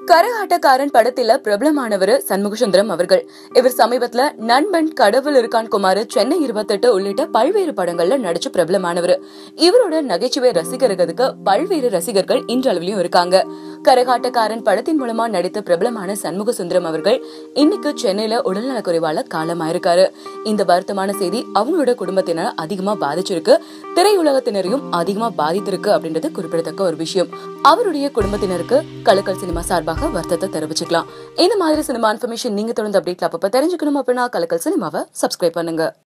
கரகாட்டக்காரன் படத்துல பிரபலமானவர் சண்முகசுந்தரம் அவர்கள் இவர் சமீபத்துல நண்பன் கடவுள் இருக்கான் குமார் சென்னை இருபத்தெட்டு உள்ளிட்ட பல்வேறு படங்கள்ல நடிச்சு பிரபலமானவர் இவரோட நகைச்சுவை ரசிகர்களுக்கு பல்வேறு ரசிகர்கள் இன்றளவிலும் இருக்காங்க கரகாட்டக்காரன் படத்தின் மூலமா நடித்த பிரபலமான சண்முக சுந்தரம் அவர்கள் இன்னைக்கு சென்னையில உடல்நலக்குறைவால காலமாயிருக்காரு இந்த வருத்தமான செய்தி அவங்களோட குடும்பத்தினர் அதிகமா பாதிச்சிருக்கு திரையுலகத்தினரையும் அதிகமா பாதித்திருக்கு அப்படின்றது குறிப்பிடத்தக்க ஒரு விஷயம் அவருடைய குடும்பத்தினருக்கு கலக்கல் சினிமா சார்பாக வருத்தத்தை தெரிவிச்சுக்கலாம் இந்த மாதிரி சினிமா இன்ஃபர்மேஷன் நீங்க தொடர்ந்து அப்டேட்ல அப்பப்ப தெரிஞ்சுக்கணும் அப்படின்னா கலக்கல் சினிமாவை சப்ஸ்கிரைப் பண்ணுங்க